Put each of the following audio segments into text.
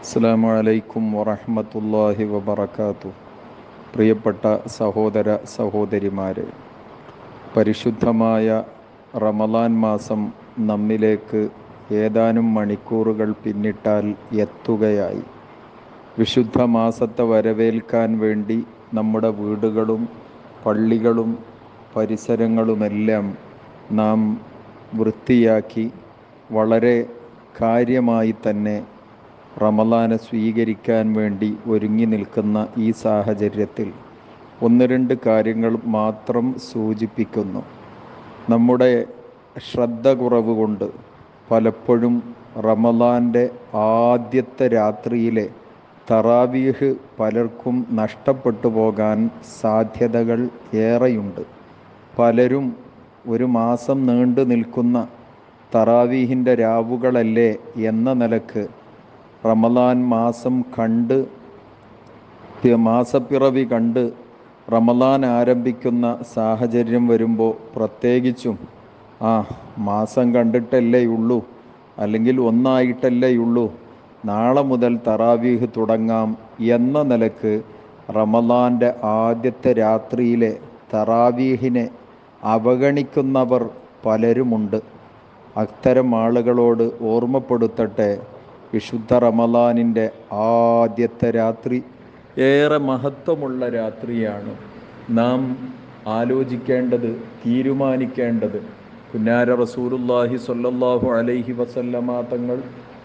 അസ്സാമു അലൈക്കും വറഹമത്തല്ലാഹി വബർക്കാത്തു പ്രിയപ്പെട്ട സഹോദര സഹോദരിമാരെ പരിശുദ്ധമായ റമലാൻ മാസം നമ്മിലേക്ക് ഏതാനും മണിക്കൂറുകൾ പിന്നിട്ടാൽ എത്തുകയായി വിശുദ്ധ മാസത്തെ വരവേൽക്കാൻ വേണ്ടി നമ്മുടെ വീടുകളും പള്ളികളും പരിസരങ്ങളുമെല്ലാം നാം വൃത്തിയാക്കി വളരെ കാര്യമായി തന്നെ റമലാനെ സ്വീകരിക്കാൻ വേണ്ടി ഒരുങ്ങി നിൽക്കുന്ന ഈ സാഹചര്യത്തിൽ ഒന്ന് രണ്ട് കാര്യങ്ങൾ മാത്രം സൂചിപ്പിക്കുന്നു നമ്മുടെ ശ്രദ്ധ കുറവ് കൊണ്ട് പലപ്പോഴും റമലാൻ്റെ ആദ്യത്തെ രാത്രിയിലെ തറാവീഹ് പലർക്കും നഷ്ടപ്പെട്ടു പോകാൻ സാധ്യതകൾ ഏറെയുണ്ട് പലരും ഒരു മാസം നീണ്ടു നിൽക്കുന്ന തറാവീഹിൻ്റെ രാവുകളല്ലേ എന്ന നിലക്ക് റമലാൻ മാസം കണ്ട് മാസപ്പിറവി കണ്ട് റമലാൻ ആരംഭിക്കുന്ന സാഹചര്യം വരുമ്പോൾ പ്രത്യേകിച്ചും ആ മാസം കണ്ടിട്ടല്ലേ ഉള്ളൂ അല്ലെങ്കിൽ ഒന്നായിട്ടല്ലേ ഉള്ളൂ നാളെ മുതൽ തറാവീഹ് തുടങ്ങാം എന്ന നിലക്ക് റമലാൻ്റെ ആദ്യത്തെ രാത്രിയിലെ തറാവീഹിനെ അവഗണിക്കുന്നവർ പലരുമുണ്ട് അത്തരം ആളുകളോട് ഓർമ്മപ്പെടുത്തട്ടെ വിശുദ്ധ റമലാനിൻ്റെ ആദ്യത്തെ രാത്രി ഏറെ മഹത്വമുള്ള രാത്രിയാണ് നാം ആലോചിക്കേണ്ടത് തീരുമാനിക്കേണ്ടത് പുന്നാര റസൂലുല്ലാഹി സ്വല്ലല്ലാഹു അലൈഹി വസല്ലമ തങ്ങൾ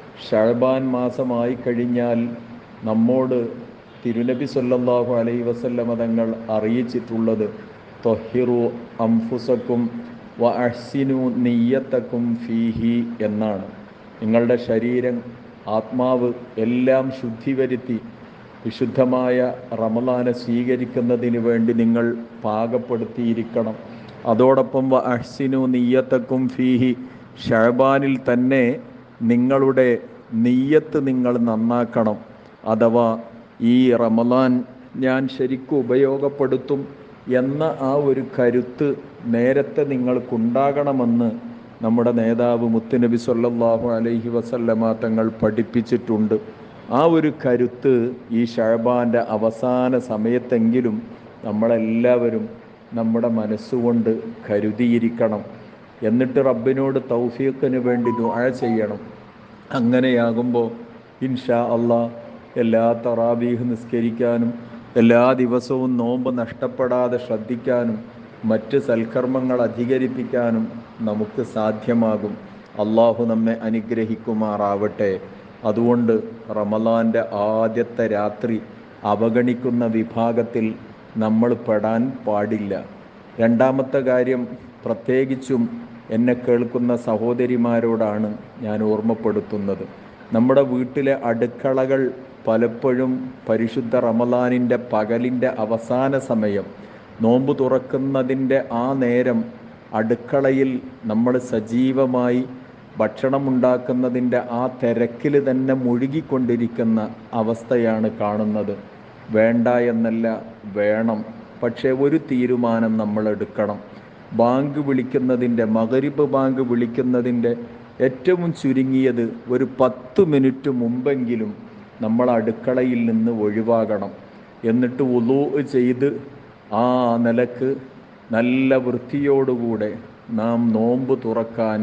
ഷഹബാൻ മാസമായി കഴിഞ്ഞാൽ നമ്മോട് തിരുനബി സല്ലല്ലാഹു അലൈഹി വസല്ലമ തങ്ങൾ അറിയിച്ചിട്ടുള്ളത് തൊഹിറു അംഫുസക്കും വ അഹ്സിനു നീയത്തക്കും ഫീഹി എന്നാണ് നിങ്ങളുടെ ശരീരം ആത്മാവ് എല്ലാം ശുദ്ധി വരുത്തി വിശുദ്ധമായ റമലാനെ സ്വീകരിക്കുന്നതിന് വേണ്ടി നിങ്ങൾ പാകപ്പെടുത്തിയിരിക്കണം അതോടൊപ്പം വ അഹ്സിനു നീയത്തക്കും ഫീഹി ഷഹബാനിൽ തന്നെ നിങ്ങളുടെ നീയത്ത് നിങ്ങൾ നന്നാക്കണം അഥവാ ഈ റമലാൻ ഞാൻ ശരിക്കും ഉപയോഗപ്പെടുത്തും എന്ന ആ ഒരു കരുത്ത് നേരത്തെ നിങ്ങൾക്കുണ്ടാകണമെന്ന് നമ്മുടെ നേതാവ് മുത്തുനബി സല്ലല്ലാഹു അലൈഹി വസല്ലമ തങ്ങൾ പഠിപ്പിച്ചിട്ടുണ്ട് ആ ഒരു കരുത്ത് ഈ ഷഹബാൻ്റെ അവസാന സമയത്തെങ്കിലും നമ്മളെല്ലാവരും നമ്മുടെ മനസ്സുകൊണ്ട് കരുതിയിരിക്കണം എന്നിട്ട് റബ്ബിനോട് തൗഫീഖിന് വേണ്ടി ദുആ ചെയ്യണം അങ്ങനെയാകുമ്പോൾ ഇൻഷാ അള്ളാ എല്ലാ തറാബീഹ് നിസ്കരിക്കാനും എല്ലാ ദിവസവും നോമ്പ് നഷ്ടപ്പെടാതെ ശ്രദ്ധിക്കാനും മറ്റ് സൽക്കർമ്മങ്ങൾ അധികരിപ്പിക്കാനും നമുക്ക് സാധ്യമാകും അള്ളാഹു നമ്മെ അനുഗ്രഹിക്കുമാറാവട്ടെ അതുകൊണ്ട് റമലാൻ്റെ ആദ്യത്തെ രാത്രി അവഗണിക്കുന്ന വിഭാഗത്തിൽ നമ്മൾ പെടാൻ പാടില്ല രണ്ടാമത്തെ കാര്യം പ്രത്യേകിച്ചും എന്നെ കേൾക്കുന്ന സഹോദരിമാരോടാണ് ഞാൻ ഓർമ്മപ്പെടുത്തുന്നത് നമ്മുടെ വീട്ടിലെ അടുക്കളകൾ പലപ്പോഴും പരിശുദ്ധ റമലാനിൻ്റെ പകലിൻ്റെ അവസാന സമയം നോമ്പ് തുറക്കുന്നതിൻ്റെ ആ നേരം അടുക്കളയിൽ നമ്മൾ സജീവമായി ഭക്ഷണം ഉണ്ടാക്കുന്നതിൻ്റെ ആ തിരക്കിൽ തന്നെ മുഴുകിക്കൊണ്ടിരിക്കുന്ന അവസ്ഥയാണ് കാണുന്നത് വേണ്ട എന്നല്ല വേണം പക്ഷേ ഒരു തീരുമാനം നമ്മൾ എടുക്കണം ബാങ്ക് വിളിക്കുന്നതിൻ്റെ മകരിബ് ബാങ്ക് വിളിക്കുന്നതിൻ്റെ ഏറ്റവും ചുരുങ്ങിയത് ഒരു പത്ത് മിനിറ്റ് മുമ്പെങ്കിലും നമ്മൾ അടുക്കളയിൽ നിന്ന് ഒഴിവാകണം എന്നിട്ട് ഉലൂ ചെയ്ത് ആ നിലക്ക് നല്ല വൃത്തിയോടുകൂടെ നാം നോമ്പ് തുറക്കാൻ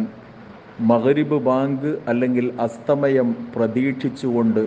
മകരിബ് ബാങ്ക് അല്ലെങ്കിൽ അസ്തമയം പ്രതീക്ഷിച്ചുകൊണ്ട്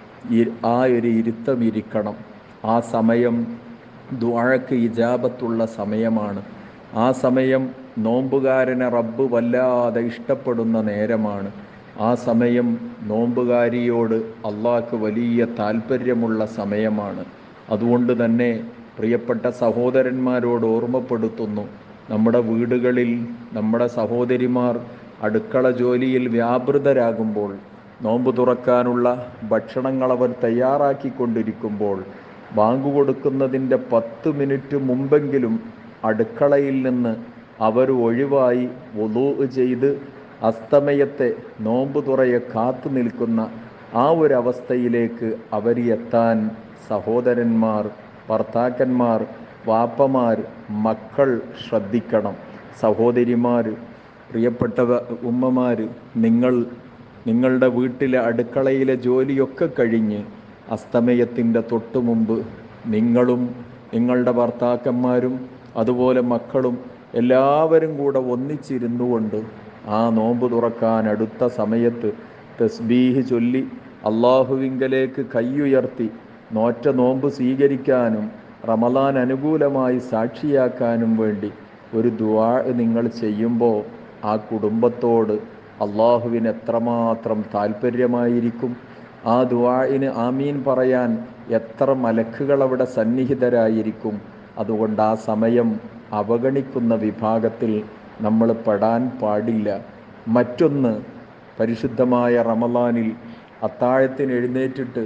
ആ ഒരു ഇരുത്തം ഇരിക്കണം ആ സമയം ദ്വാഴക്ക് ഇജാബത്തുള്ള സമയമാണ് ആ സമയം നോമ്പുകാരനെ റബ്ബ് വല്ലാതെ ഇഷ്ടപ്പെടുന്ന നേരമാണ് ആ സമയം നോമ്പുകാരിയോട് അള്ളാഹ്ക്ക് വലിയ താല്പര്യമുള്ള സമയമാണ് അതുകൊണ്ട് തന്നെ പ്രിയപ്പെട്ട സഹോദരന്മാരോട് ഓർമ്മപ്പെടുത്തുന്നു നമ്മുടെ വീടുകളിൽ നമ്മുടെ സഹോദരിമാർ അടുക്കള ജോലിയിൽ വ്യാപൃതരാകുമ്പോൾ നോമ്പ് തുറക്കാനുള്ള ഭക്ഷണങ്ങൾ അവർ തയ്യാറാക്കിക്കൊണ്ടിരിക്കുമ്പോൾ ബാങ്ക് കൊടുക്കുന്നതിൻ്റെ പത്ത് മിനിറ്റ് മുമ്പെങ്കിലും അടുക്കളയിൽ നിന്ന് അവർ ഒഴിവായി വൊലൂ ചെയ്ത് അസ്തമയത്തെ നോമ്പ് തുറയെ കാത്തു നിൽക്കുന്ന ആ ഒരു അവസ്ഥയിലേക്ക് അവർ എത്താൻ സഹോദരന്മാർ ഭർത്താക്കന്മാർ വാപ്പമാർ മക്കൾ ശ്രദ്ധിക്കണം സഹോദരിമാർ പ്രിയപ്പെട്ട ഉമ്മമാർ നിങ്ങൾ നിങ്ങളുടെ വീട്ടിലെ അടുക്കളയിലെ ജോലിയൊക്കെ കഴിഞ്ഞ് അസ്തമയത്തിൻ്റെ തൊട്ടു മുമ്പ് നിങ്ങളും നിങ്ങളുടെ ഭർത്താക്കന്മാരും അതുപോലെ മക്കളും എല്ലാവരും കൂടെ ഒന്നിച്ചിരുന്നു കൊണ്ട് ആ നോമ്പ് തുറക്കാൻ അടുത്ത സമയത്ത് തസ്ബീഹ് ചൊല്ലി അള്ളാഹുവിങ്കലേക്ക് കൈയുയർത്തി നോറ്റ നോമ്പ് സ്വീകരിക്കാനും റമലാൻ അനുകൂലമായി സാക്ഷിയാക്കാനും വേണ്ടി ഒരു ദുആ നിങ്ങൾ ചെയ്യുമ്പോൾ ആ കുടുംബത്തോട് അള്ളാഹുവിന് എത്രമാത്രം താല്പര്യമായിരിക്കും ആ ദുആഇന് ആമീൻ പറയാൻ എത്ര മലക്കുകൾ അവിടെ സന്നിഹിതരായിരിക്കും അതുകൊണ്ട് ആ സമയം അവഗണിക്കുന്ന വിഭാഗത്തിൽ നമ്മൾ പെടാൻ പാടില്ല മറ്റൊന്ന് പരിശുദ്ധമായ റമലാനിൽ അത്താഴത്തിന് എഴുന്നേറ്റിട്ട്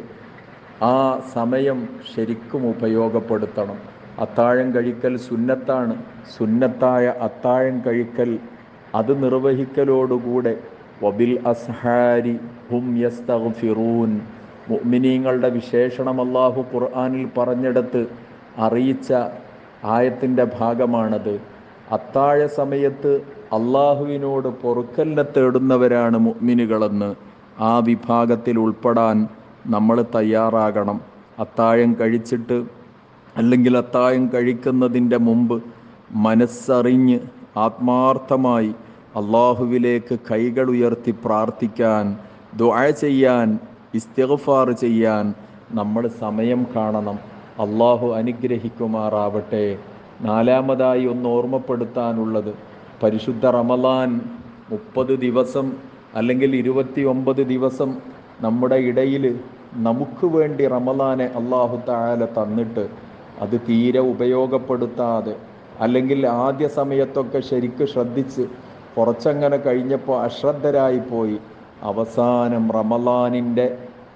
ആ സമയം ശരിക്കും ഉപയോഗപ്പെടുത്തണം അത്താഴം കഴിക്കൽ സുന്നത്താണ് സുന്നത്തായ അത്താഴം കഴിക്കൽ അത് നിർവഹിക്കലോടുകൂടെ വബിൽ അസ്ഹാരി ഹും യസ്തഗ്ഫിറൂൻ മുഅ്മിനീങ്ങളുടെ വിശേഷണം അല്ലാഹു ഖുർആനിൽ പറഞ്ഞെടുത്ത് അറിയിച്ച ആയത്തിൻ്റെ ഭാഗമാണത് അത്താഴ സമയത്ത് അള്ളാഹുവിനോട് പൊറുക്കലിനെ തേടുന്നവരാണ് മുഅ്മിനുകളെന്ന് ആ വിഭാഗത്തിൽ ഉൾപ്പെടാൻ നമ്മൾ തയ്യാറാകണം അത്താഴം കഴിച്ചിട്ട് അല്ലെങ്കിൽ അത്താഴം കഴിക്കുന്നതിൻ്റെ മുമ്പ് മനസ്സറിഞ്ഞ് ആത്മാർത്ഥമായി അള്ളാഹുവിലേക്ക് കൈകൾ ഉയർത്തി പ്രാർത്ഥിക്കാൻ ദുആ ചെയ്യാൻ ഇസ്തിഗ്ഫാർ ചെയ്യാൻ നമ്മൾ സമയം കാണണം അള്ളാഹു അനുഗ്രഹിക്കുമാറാവട്ടെ നാലാമതായി ഒന്ന് ഓർമ്മപ്പെടുത്താനുള്ളത് പരിശുദ്ധ റമലാൻ മുപ്പത് ദിവസം അല്ലെങ്കിൽ ഇരുപത്തി ഒമ്പത് ദിവസം നമ്മുടെ ഇടയിൽ നമുക്ക് വേണ്ടി റമലാനെ അള്ളാഹു താല തന്നിട്ട് അത് തീരെ ഉപയോഗപ്പെടുത്താതെ അല്ലെങ്കിൽ ആദ്യ സമയത്തൊക്കെ ശരിക്ക് ശ്രദ്ധിച്ച് കുറച്ചങ്ങനെ കഴിഞ്ഞപ്പോൾ അശ്രദ്ധരായി പോയി അവസാനം റമലാനിൻ്റെ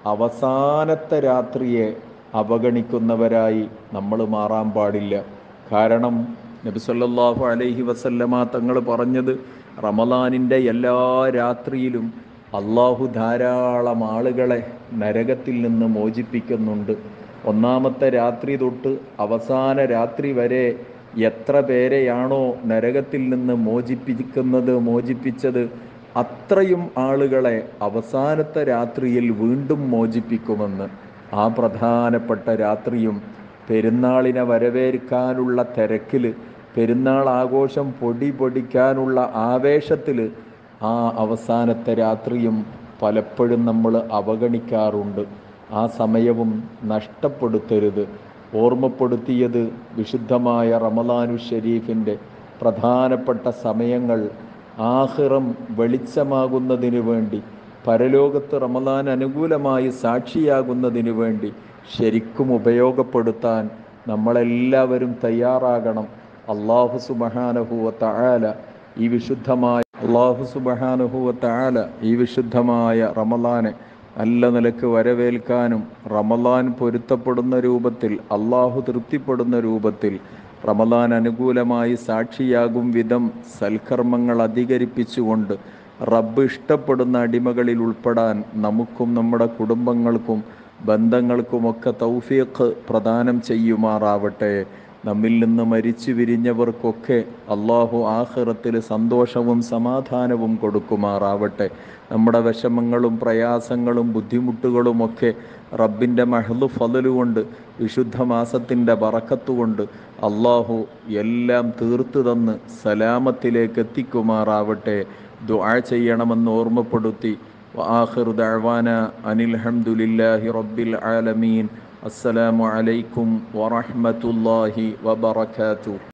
അവസാനത്തെ രാത്രിയെ അവഗണിക്കുന്നവരായി നമ്മൾ മാറാൻ പാടില്ല കാരണം നബിസല്ലാഹു അലൈഹി വസല്ലമ തങ്ങൾ പറഞ്ഞത് റമലാനിൻ്റെ എല്ലാ രാത്രിയിലും അള്ളാഹു ധാരാളം ആളുകളെ നരകത്തിൽ നിന്ന് മോചിപ്പിക്കുന്നുണ്ട് ഒന്നാമത്തെ രാത്രി തൊട്ട് അവസാന രാത്രി വരെ എത്ര പേരെയാണോ നരകത്തിൽ നിന്ന് മോചിപ്പിക്കുന്നത് മോചിപ്പിച്ചത് അത്രയും ആളുകളെ അവസാനത്തെ രാത്രിയിൽ വീണ്ടും മോചിപ്പിക്കുമെന്ന് ആ പ്രധാനപ്പെട്ട രാത്രിയും പെരുന്നാളിനെ വരവേൽക്കാനുള്ള തിരക്കിൽ പെരുന്നാൾ ആഘോഷം പൊടി പൊടിക്കാനുള്ള ആവേശത്തിൽ ആ അവസാനത്തെ രാത്രിയും പലപ്പോഴും നമ്മൾ അവഗണിക്കാറുണ്ട് ആ സമയവും നഷ്ടപ്പെടുത്തരുത് ഓർമ്മപ്പെടുത്തിയത് വിശുദ്ധമായ റമലാനു ഷരീഫിൻ്റെ പ്രധാനപ്പെട്ട സമയങ്ങൾ ആഹിറം വെളിച്ചമാകുന്നതിന് വേണ്ടി പരലോകത്ത് റമലാൻ അനുകൂലമായി സാക്ഷിയാകുന്നതിന് വേണ്ടി ശരിക്കും ഉപയോഗപ്പെടുത്താൻ നമ്മളെല്ലാവരും തയ്യാറാകണം അള്ളാഹു സുബഹാനഹുവ തആല ഈ വിശുദ്ധമായ അള്ളാഹു സുബഹാനുഹുവ തആല ഈ വിശുദ്ധമായ റമലാനെ നല്ല നിലക്ക് വരവേൽക്കാനും റമലാൻ പൊരുത്തപ്പെടുന്ന രൂപത്തിൽ അള്ളാഹു തൃപ്തിപ്പെടുന്ന രൂപത്തിൽ റമലാൻ അനുകൂലമായി സാക്ഷിയാകും വിധം സൽക്കർമ്മങ്ങൾ അധികരിപ്പിച്ചുകൊണ്ട് റബ്ബ് ഇഷ്ടപ്പെടുന്ന അടിമകളിൽ ഉൾപ്പെടാൻ നമുക്കും നമ്മുടെ കുടുംബങ്ങൾക്കും ബന്ധങ്ങൾക്കുമൊക്കെ തൗഫീഖ് പ്രദാനം ചെയ്യുമാറാവട്ടെ നമ്മിൽ നിന്ന് മരിച്ചു വിരിഞ്ഞവർക്കൊക്കെ അള്ളാഹു ആഹ്റത്തിൽ സന്തോഷവും സമാധാനവും കൊടുക്കുമാറാവട്ടെ നമ്മുടെ വിഷമങ്ങളും പ്രയാസങ്ങളും ബുദ്ധിമുട്ടുകളുമൊക്കെ റബ്ബിൻ്റെ മഹലു ഫലലുകൊണ്ട് വിശുദ്ധ മാസത്തിൻ്റെ വറക്കത്തുകൊണ്ട് അള്ളാഹു എല്ലാം തീർത്തു തന്ന് സലാമത്തിലേക്ക് എത്തിക്കുമാറാവട്ടെ ദുആ ചെയ്യണമെന്ന് ഓർമ്മപ്പെടുത്തി وآخر دعوانا أن الحمد لله رب العالمين السلام عليكم ورحمة الله وبركاته